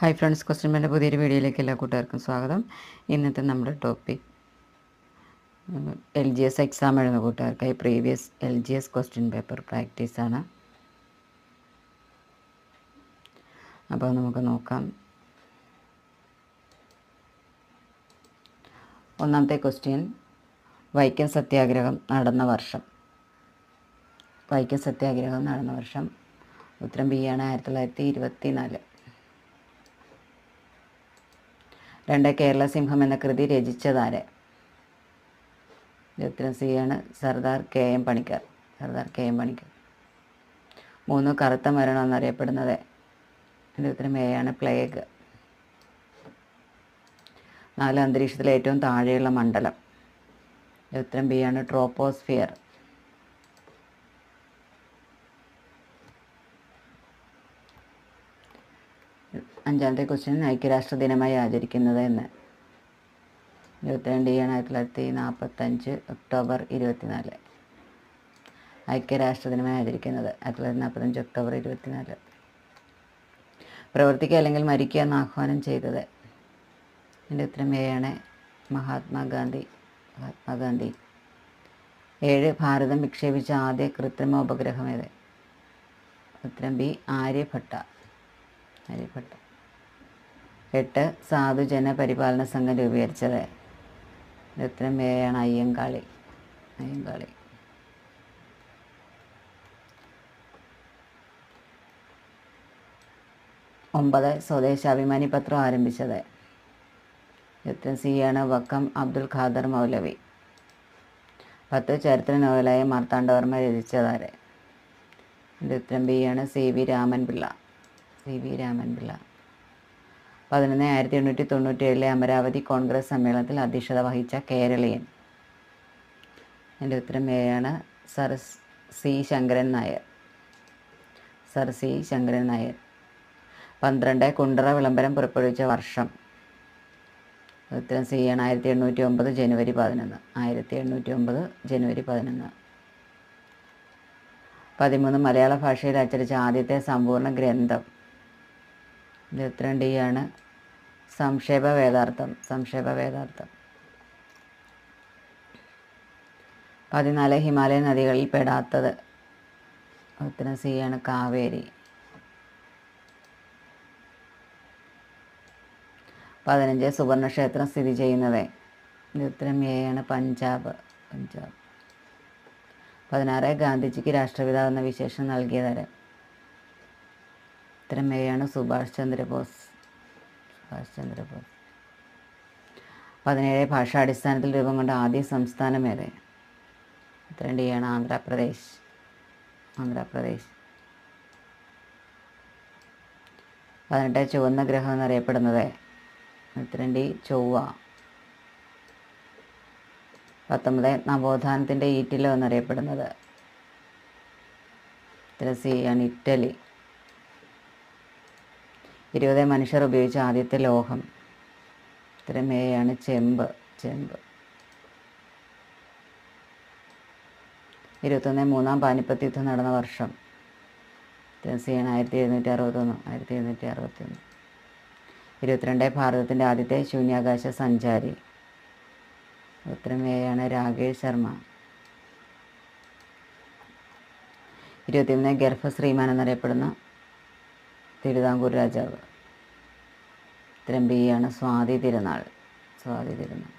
hi friends question ബാൻ്റെ പുതിയൊരു വീഡിയോയിലേക്ക് എല്ലാ കൂട്ടുകാർക്കും സ്വാഗതം ഇന്നത്തെ നമ്മുടെ topic L G S exam എഴുതുന്ന കൂട്ടുകാർക്കായി previous L G S question paper പ്രാക്ടീസാണ് അപ്പോൾ നമുക്ക് നോക്കാം ഒന്നാമത്തെ ക്വസ്റ്റ്യൻ വൈക്കം സത്യാഗ്രഹം നടന്ന വർഷം വൈക്കം സത്യാഗ്രഹം നടന്ന വർഷം ഉത്തരം ബി ആണ് ആയിരത്തി തൊള്ളായിരത്തി ഇരുപത്തി നാല് രണ്ട് കേരള സിംഹം എന്ന കൃതി രചിച്ചതാര് ഉത്തരം സി ആണ് Sardar K M Panikkar Sardar K M Panikkar മൂന്ന് കറുത്ത മരണം എന്നറിയപ്പെടുന്നത് എൻ്റെ ഉത്തരം എ ആണ് പ്ലേഗ് നാല് അന്തരീക്ഷത്തിലെ ഏറ്റവും താഴെയുള്ള മണ്ഡലം ഉത്തരം ബി ആണ് ട്രോപ്പോസ്ഫിയർ അഞ്ചാമത്തെ ക്വസ്റ്റ്യൻ ഐക്യരാഷ്ട്ര ദിനമായി ആചരിക്കുന്നത് എന്ന് ഇരുപത്തിരണ്ട് ആണ് ആയിരത്തി തൊള്ളായിരത്തി നാൽപ്പത്തഞ്ച് ഒക്ടോബർ ഇരുപത്തിനാല് ഐക്യരാഷ്ട്ര ദിനമായി ആചരിക്കുന്നത് ആയിരത്തി തൊള്ളായിരത്തി നാൽപ്പത്തഞ്ച് ഒക്ടോബർ ഇരുപത്തിനാല് പ്രവർത്തിക്കുക അല്ലെങ്കിൽ മരിക്കുക എന്ന് ആഹ്വാനം ചെയ്തത് എൻ്റെ ഉത്തരം എ ആണ് മഹാത്മാഗാന്ധി മഹാത്മാഗാന്ധി ഏഴ് ഭാരതം വിക്ഷേപിച്ച ആദ്യ കൃത്രിമ ഉപഗ്രഹം ഏത് ഉത്തരം ബി ആര്യഭട്ട ആര്യഭട്ട എട്ട് സാധുജന പരിപാലന സംഘം രൂപീകരിച്ചത് ഉത്തരം എ ആണ് അയ്യങ്കാളി അയ്യങ്കാളി ഒമ്പത് സ്വദേശാഭിമാനി പത്രം ആരംഭിച്ചത് ഉത്തരം സി ആണ് വക്കം അബ്ദുൽ ഖാദർ മൗലവി പത്ത് ചരിത്ര നോവലായ മാർത്താണ്ഡവർമ്മ രചിച്ചതാര് എൻ്റെ ഉത്തരം ബി ആണ് C V Ramanpillai C V Ramanpillai പതിനൊന്ന് ആയിരത്തി എണ്ണൂറ്റി തൊണ്ണൂറ്റി ഏഴിലെ അമരാവതി കോൺഗ്രസ് സമ്മേളനത്തിൽ അധ്യക്ഷത വഹിച്ച കേരളീയൻ എൻ്റെ ഉത്തരം എ ആണ് sir C Sankaran Nair sir C Sankaran Nair പന്ത്രണ്ട് കുണ്ടറ വിളംബരം പുറപ്പെടുവിച്ച വർഷം ഉത്തരം സി ആണ് ആയിരത്തി എണ്ണൂറ്റി ഒമ്പത് ജനുവരി പതിനൊന്ന് ആയിരത്തി എണ്ണൂറ്റി ഒമ്പത് ജനുവരി പതിനൊന്ന് പതിമൂന്ന് മലയാള ഭാഷയിൽ അച്ചടിച്ച ആദ്യത്തെ സമ്പൂർണ്ണ ഗ്രന്ഥം ഇത് ഉത്തരം ഡി ആണ് സംക്ഷേപ വേദാർത്ഥം സംക്ഷേപ വേദാർത്ഥം പതിനാല് ഹിമാലയ നദികളിൽ പെടാത്തത് ഉത്തരം സി ആണ് കാവേരി പതിനഞ്ച് സുവർണക്ഷേത്രം സ്ഥിതി ചെയ്യുന്നത് ഇത് ഉത്തരം എ ആണ് പഞ്ചാബ് പഞ്ചാബ് പതിനാറ് ഗാന്ധിജിക്ക് രാഷ്ട്രപിതാവ് എന്ന വിശേഷം നൽകിയതാര് ഉത്തരം എ ആണ് സുഭാഷ് ചന്ദ്രബോസ് സുഭാഷ് ചന്ദ്രബോസ് പതിനേഴ് ഭാഷാടിസ്ഥാനത്തിൽ രൂപം കൊണ്ട ആദ്യ സംസ്ഥാനം ഏത് ഉത്തരം ഡി ആണ് ആന്ധ്രാപ്രദേശ് ആന്ധ്രാപ്രദേശ് പതിനെട്ട് ചുവന്ന ഗ്രഹം എന്നറിയപ്പെടുന്നത് ഉത്തരം ഡി ചൊവ്വ പത്തൊമ്പത് നവോത്ഥാനത്തിൻ്റെ ഈറ്റിലോ എന്നറിയപ്പെടുന്നത് ഉത്തരം സി ആണ് ഇറ്റലി ഇരുപത് മനുഷ്യർ ഉപയോഗിച്ച ആദ്യത്തെ ലോഹം ഉത്തരം എ ആണ് ചെമ്പ് ചെമ്പ് ഇരുപത്തൊന്ന് മൂന്നാം പാനിപ്പത്ത് യുദ്ധം നടന്ന വർഷം ഉത്തരം സി ആണ് ആയിരത്തി എഴുന്നൂറ്റി അറുപത്തൊന്ന് ആയിരത്തി എഴുന്നൂറ്റി അറുപത്തൊന്ന് ഇരുപത്തിരണ്ട് ഭാരതത്തിൻ്റെ ആദ്യത്തെ ശൂന്യാകാശ സഞ്ചാരി ഉത്തരം എ ആണ് രാകേഷ് ശർമ്മ ഇരുപത്തിമൂന്ന് ഗർഭ ശ്രീമാൻ എന്നറിയപ്പെടുന്ന തിരുവിതാംകൂർ രാജാവ് ഉത്തരം ബി ആണ് സ്വാതി തിരുനാൾ സ്വാതി തിരുനാൾ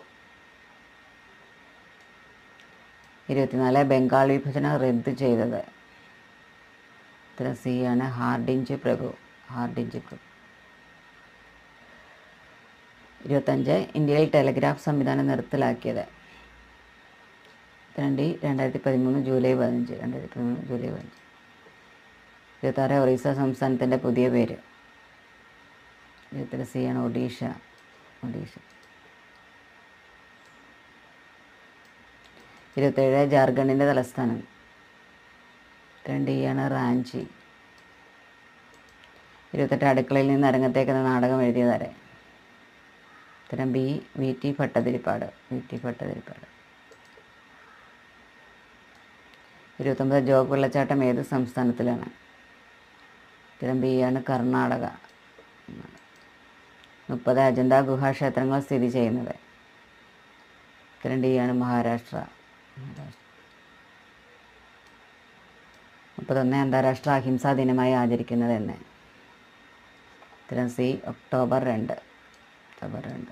ഇരുപത്തിനാല് ബംഗാൾ വിഭജനം റദ്ദ് ചെയ്തത് ഉത്തരം സി ആണ് ഹാർഡിഞ്ച് പ്രഭു ഹാർഡിഞ്ച് പ്രഭു ഇരുപത്തഞ്ച് ഇന്ത്യയിൽ ടെലഗ്രാഫ് സംവിധാനം നിർത്തലാക്കിയത് രണ്ട് രണ്ടായിരത്തി പതിമൂന്ന് ജൂലൈ പതിനഞ്ച് രണ്ടായിരത്തി പതിമൂന്ന് ജൂലൈ പതിനഞ്ച് ഇരുപത്താറ് ഒറീസ സംസ്ഥാനത്തിൻ്റെ പുതിയ പേര് ഇരുപത്തിര സി ആണ് ഒഡീഷ ഒഡീഷ ഇരുപത്തേഴ് ജാർഖണ്ഡിൻ്റെ തലസ്ഥാനം രണ്ട് ആണ് റാഞ്ചി ഇരുപത്തെട്ട് അടുക്കളയിൽ നിന്ന് അരങ്ങത്തേക്ക് എന്ന നാടകം എഴുതിയതാരെ ഉത്തരം B V T Bhattathiripad V T Bhattathiripad ഇരുപത്തൊമ്പത് ജോഗ് വെള്ളച്ചാട്ടം ഏത് സംസ്ഥാനത്തിലാണ് ഉത്തരം ബി ആണ് കർണാടക മുപ്പത് അജന്ത ഗുഹാക്ഷേത്രങ്ങൾ സ്ഥിതി ചെയ്യുന്നത് ഉത്തരം ഡി ആണ് മഹാരാഷ്ട്ര മഹാരാഷ്ട്ര മുപ്പത്തൊന്ന് അന്താരാഷ്ട്ര അഹിംസാ ദിനമായി ആചരിക്കുന്നത് എന്ന് ഉത്തരം സി ഒക്ടോബർ രണ്ട് ഒക്ടോബർ രണ്ട്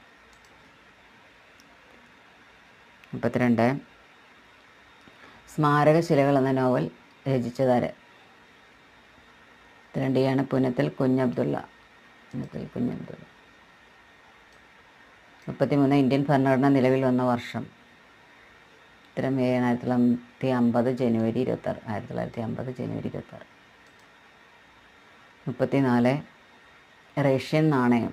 മുപ്പത്തിരണ്ട് സ്മാരകശിലകൾ എന്ന നോവൽ രചിച്ചതാര് ഉത്തരം ഡി ആണ് പുനത്തിൽ കുഞ്ഞബ്ദുള്ള പുനത്തിൽ കുഞ്ഞബ്ദുള്ള മുപ്പത്തിമൂന്ന് ഇന്ത്യൻ ഭരണഘടന നിലവിൽ വന്ന വർഷം ഉത്തരം എ ആണ് ആയിരത്തി തൊള്ളായിരത്തി അമ്പത് ജനുവരി ഇരുപത്താറ് ആയിരത്തി തൊള്ളായിരത്തി അമ്പത് ജനുവരി ഇരുപത്താറ് മുപ്പത്തിനാല് റഷ്യൻ നാണയം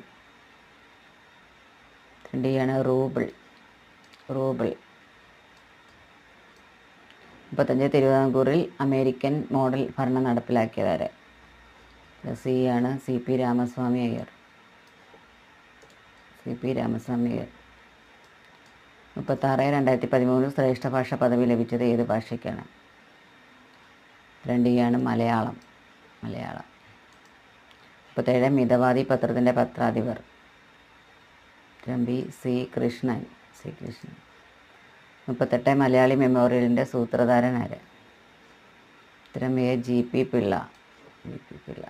ഡി ആണ് റൂബിൾ റൂബിൾ മുപ്പത്തഞ്ച് തിരുവിതാംകൂറിൽ അമേരിക്കൻ മോഡൽ ഭരണം നടപ്പിലാക്കിയതാര് സി ആണ് C P Ramaswami Iyer C P Ramaswami Iyer മുപ്പത്താറ് രണ്ടായിരത്തി പതിമൂന്നിൽ ശ്രേഷ്ഠ ഭാഷ പദവി ലഭിച്ചത് ഏത് ഭാഷയ്ക്കാണ് രണ്ട് ആണ് മലയാളം മലയാളം മുപ്പത്തേഴ് മിതവാദി പത്രത്തിൻ്റെ പത്രാധിപർ ഉത്തരം B C Krishnan C Krishnan മുപ്പത്തെട്ട് മലയാളി മെമ്മോറിയലിൻ്റെ സൂത്രധാരൻ ആര് ഉത്തരം A G P Pillai G P Pillai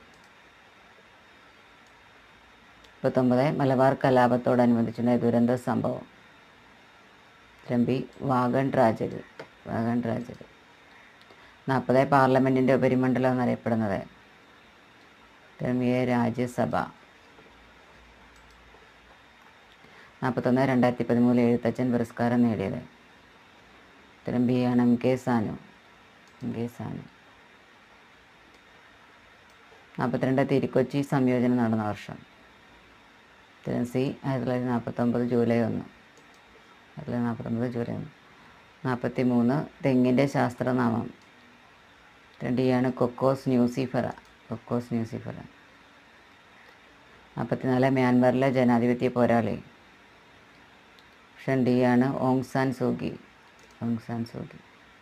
മുപ്പത്തൊമ്പത് മലബാർ കലാപത്തോടനുബന്ധിച്ചുള്ള ദുരന്ത സംഭവം ഉത്തരം B wagon tragedy wagon tragedy നാൽപ്പത് പാർലമെൻറ്റിൻ്റെ ഉപരിമണ്ഡലം എന്നറിയപ്പെടുന്നത് ഉത്തരം എ രാജ്യസഭ നാൽപ്പത്തൊന്ന് രണ്ടായിരത്തി പതിമൂന്നിൽ എഴുത്തച്ഛൻ പുരസ്കാരം നേടിയത് ഉത്തരം ബി ആണ് M K Sanu M K Sanu നാൽപ്പത്തിരണ്ട് തിരുക്കൊച്ചി സംയോജനം നടന്ന വർഷം ഉത്തരം സി ആയിരത്തി തൊള്ളായിരത്തി നാൽപ്പത്തൊമ്പത് ജൂലൈ ഒന്ന് ആയിരത്തി തൊള്ളായിരത്തി നാൽപ്പത്തൊമ്പത് ജൂലൈ ഒന്ന് നാൽപ്പത്തി മൂന്ന് തെങ്ങിൻ്റെ ശാസ്ത്രനാമം ഉത്തരം ഡി ആണ് കൊക്കോസ് ന്യൂസിഫറ കൊക്കോസ് ന്യൂസിഫറ നാൽപ്പത്തിനാല് മ്യാൻമറിലെ ജനാധിപത്യ പോരാളി ഓപ്ഷൻ ഡി ആണ് Aung San Suu Kyi Aung San Suu Kyi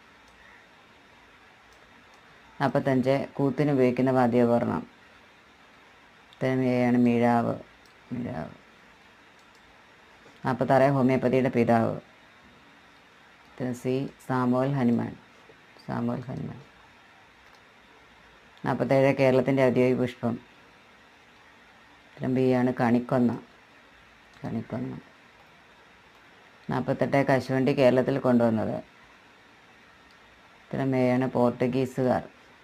നാൽപ്പത്തഞ്ച് കൂത്തിന് ഉപയോഗിക്കുന്ന വാദ്യോപകരണം ഉത്തരം എ ആണ് മിഴാവ് മിഴാവ് നാൽപ്പത്താറ് ഹോമിയോപ്പതിയുടെ പിതാവ് ഉത്തരം C Samuel Hahnemann Samuel Hahnemann നാൽപ്പത്തേഴ് കേരളത്തിൻ്റെ ഔദ്യോഗിക പുഷ്പം ഉത്തരം ബി ആണ് കണിക്കൊന്ന കണിക്കൊന്ന നാൽപ്പത്തെട്ട് കശുവണ്ടി കേരളത്തിൽ കൊണ്ടുവന്നത് ഉത്തരം എ ആണ് പോർട്ടുഗീസുകാർ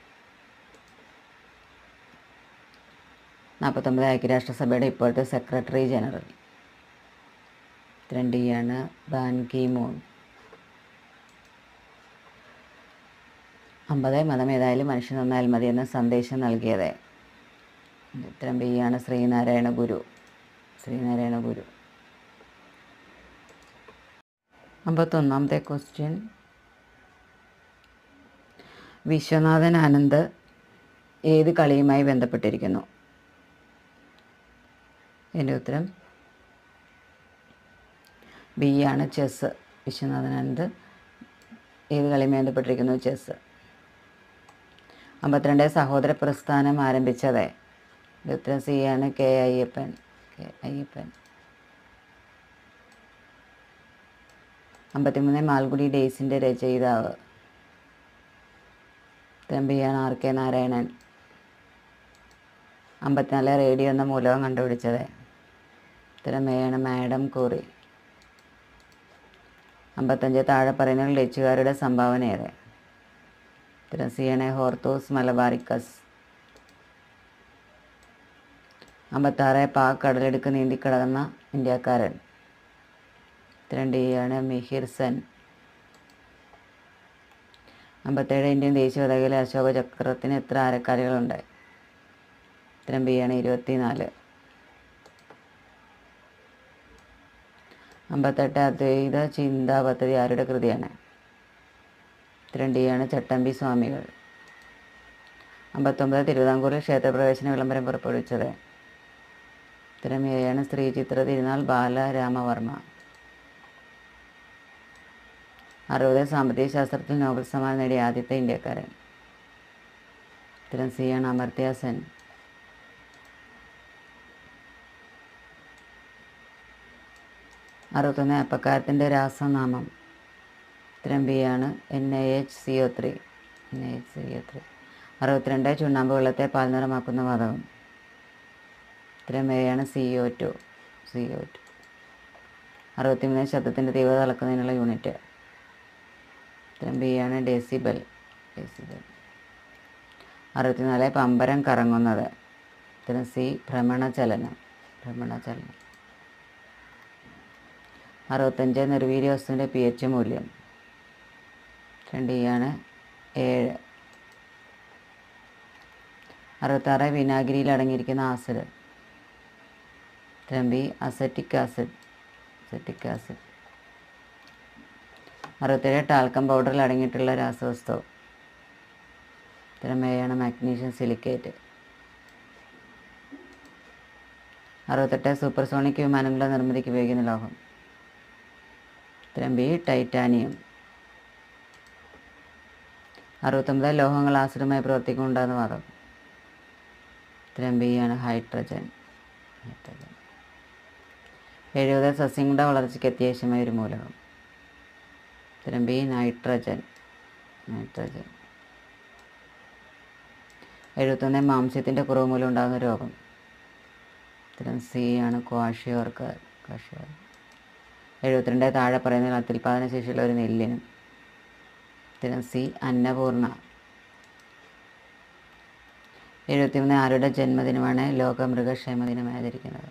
നാൽപ്പത്തൊമ്പത് ഐക്യരാഷ്ട്രസഭയുടെ ഇപ്പോഴത്തെ സെക്രട്ടറി ജനറൽ ഉത്തരം ഡി ആണ് ബാൻ കി മൂൺ അമ്പത് മതം ഏതായാലും മനുഷ്യൻ നന്നായാൽ മതി എന്ന സന്ദേശം നൽകിയത് ഉത്തരം ബി ആണ് ശ്രീനാരായണ ഗുരു ശ്രീനാരായണ ഗുരു അമ്പത്തൊന്നാമത്തെ ക്വസ്റ്റ്യൻ വിശ്വനാഥൻ ആനന്ദ് ഏത് കളിയുമായി ബന്ധപ്പെട്ടിരിക്കുന്നു എൻ്റെ ഉത്തരം ബി ആണ് ചെസ്സ് വിശ്വനാഥൻ ആനന്ദ് ഏത് കളിയുമായി ബന്ധപ്പെട്ടിരിക്കുന്നു ചെസ്സ് അമ്പത്തിരണ്ട് സഹോദര പ്രസ്ഥാനം ആരംഭിച്ചത് എൻ്റെ ഉത്തരം സി ആണ് കെ അയ്യപ്പൻ കെ അയ്യപ്പൻ അമ്പത്തിമൂന്ന് മാൽഗുഡി ഡേയ്സിൻ്റെ രചയിതാവ് തമ്പിയാണ് ആർ കെ നാരായണൻ അമ്പത്തിനാല് റേഡിയോ എന്ന മൂലകം കണ്ടുപിടിച്ചത് ഉത്തരം എയാണ് മാഡം കൂറി അമ്പത്തഞ്ച് താഴെ പറയുന്ന ഡച്ചുകാരുടെ സംഭാവന ഏത് ഉത്തരം സി ആണ് ഹോർത്തോസ് മലബാറിക്കസ് അമ്പത്താറ് പാക് കടലെടുക്ക് നീന്തിക്കിടന്ന ഇന്ത്യക്കാരൻ ഉത്തരം ഡി ആണ് മിഹിർ സെൻ അമ്പത്തേഴ് ഇന്ത്യൻ ദേശീയ പതാകയിലെ അശോക ചക്രത്തിന് എത്ര ആരക്കാലുകളുണ്ട് ഉത്തരം ബി ആണ് ഇരുപത്തിനാല് അമ്പത്തെട്ട് അദ്വൈത ചിന്താ പദ്ധതി ആരുടെ കൃതിയാണ് ഉത്തരം ഡി ആണ് ചട്ടമ്പി സ്വാമികൾ അമ്പത്തൊമ്പത് തിരുവിതാംകൂറിൽ ക്ഷേത്രപ്രവേശന വിളംബരം പുറപ്പെടുവിച്ചത് ഉത്തരം എ ആണ് ശ്രീ ചിത്ര തിരുനാൾ ബാലരാമവർമ്മ അറുപത് സാമ്പത്തിക ശാസ്ത്രത്തിൽ നോബൽ സമ്മാനം നേടിയ ആദ്യത്തെ ഇന്ത്യക്കാരൻ ഉത്തരം സി ആണ് അമർത്യ സെൻ അറുപത്തൊന്ന് അപ്പക്കാരത്തിൻ്റെ രാസനാമം ഉത്തരം ബി ആണ് N A H C O three N A H C O three അറുപത്തിരണ്ട് ചുണ്ണാമ്പ് വെള്ളത്തെ പാൽനിറമാക്കുന്ന വാതകം ഉത്തരം എ ആണ് C O two C O two അറുപത്തിമൂന്ന് ശബ്ദത്തിൻ്റെ തീവ്രത അളക്കുന്നതിനുള്ള യൂണിറ്റ് ഉത്തരം ബി ആണ് ഡെസിബൽ ഡെസിബൽ അറുപത്തിനാല് പമ്പരം കറങ്ങുന്നത് ഉത്തരം സി ഭ്രമണചലനം ഭ്രമണചലനം അറുപത്തഞ്ച് നിർവീര്യ വസ്തുവിൻ്റെ പി എച്ച് മൂല്യം രണ്ട് ഇ ആണ് ഏഴ് അറുപത്താറ് വിനാഗിരിയിൽ അടങ്ങിയിരിക്കുന്ന ആസിഡ് ഉത്തരം B acetic acid acetic acid അറുപത്തേഴ് ടാൽക്കം പൗഡറിൽ അടങ്ങിയിട്ടുള്ള രാസവസ്തു ഉത്തരം എ ആണ് മാഗ്നീഷ്യം സിലിക്കേറ്റ് അറുപത്തെട്ട് സൂപ്പർസോണിക് വിമാനങ്ങളുടെ നിർമ്മിതിക്ക് ഉപയോഗിക്കുന്ന ലോഹം ഉത്തരം ബി ടൈറ്റാനിയം അറുപത്തൊമ്പത് ലോഹങ്ങൾ ആശ്രിതമായി പ്രവർത്തിക്കുന്നുണ്ടാകുന്ന വാദം ഉത്തരം ബി ആണ് ഹൈഡ്രജൻ ഹൈഡ്രജൻ എഴുപത് സസ്യങ്ങളുടെ വളർച്ചയ്ക്ക് അത്യാവശ്യമായ ഒരു മൂലകം ഉത്തരം ബി നൈട്രജൻ നൈട്രജൻ എഴുപത്തൊന്ന് മാംസ്യത്തിൻ്റെ കുറവ് മൂലം ഉണ്ടാകുന്ന രോഗം ഉത്തരം സി ആണ് ക്വാഷിയോർക്ക് ക്വാഷിയോർ എഴുപത്തിരണ്ട് താഴെ പറയുന്ന അത്യുൽപാദന ശേഷിയുള്ള ഒരു നെല്ലിനും ഉത്തരം സി അന്നപൂർണ എഴുപത്തിമൂന്ന് ആരുടെ ജന്മദിനമാണ് ലോക മൃഗക്ഷേമ ദിനം ആചരിക്കുന്നത്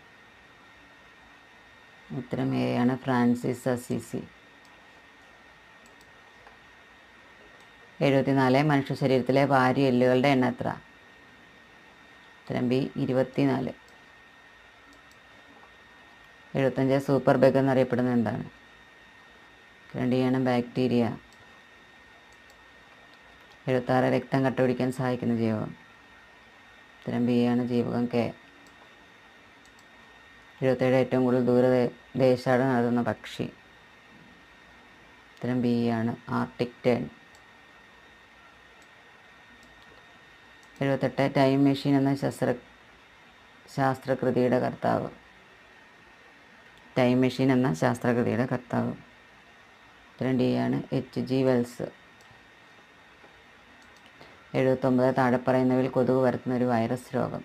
ഉത്തരം എ ആണ് ഫ്രാൻസിസ് അസിസി എഴുപത്തിനാല് മനുഷ്യ ശരീരത്തിലെ ഭാര്യ എല്ലുകളുടെ എണ്ണം എത്ര ഉത്തരം ബി ഇരുപത്തിനാല് എഴുപത്തഞ്ച് സൂപ്പർ ബഗ് എന്നറിയപ്പെടുന്നത് എന്താണ് രണ്ട് ആണ് ബാക്ടീരിയ എഴുപത്താറ് രക്തം കട്ടുപിടിക്കാൻ സഹായിക്കുന്ന ജീവകം ഉത്തരം ബി ആണ് ജീവകം കെ എഴുപത്തേഴ് ഏറ്റവും കൂടുതൽ ദൂര ദേശാടനം നടത്തുന്ന പക്ഷി ഉത്തരം ബി ആണ് ആർട്ടിക് ടേൺ എഴുപത്തെട്ട് ടൈം മെഷീൻ എന്ന ശസ്ത്ര ശാസ്ത്രകൃതിയുടെ കർത്താവ് ടൈം മെഷീൻ എന്ന ശാസ്ത്രകൃതിയുടെ കർത്താവ് ഉത്തരം ഡി ആണ് എച്ച് ജി വെൽസ് എഴുപത്തൊമ്പത് താഴെ പറയുന്നവയിൽ കൊതുക് പരത്തുന്ന ഒരു വൈറസ് രോഗം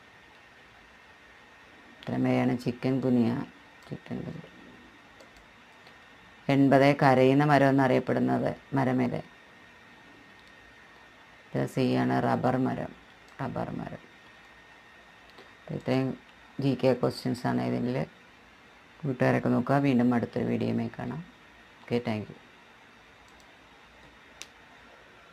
ഉത്തരം എ ആണ് ചിക്കൻ ഗുനിയ ചിക്കൻ ഗുനിയ എൺപത് കരയുന്ന മരം എന്നറിയപ്പെടുന്നത് മരമേത് ഇത് സി ആണ് റബ്ബർ മരം റബ്ബർ മരം അപ്പോൾ ഇത്രയും ജി കെ ക്വസ്റ്റ്യൻസ് ആണ് ഇതിൽ കൂട്ടുകാരൊക്കെ നോക്കുക വീണ്ടും അടുത്തൊരു വീഡിയോയുമായി കാണാം ഓക്കെ താങ്ക് യു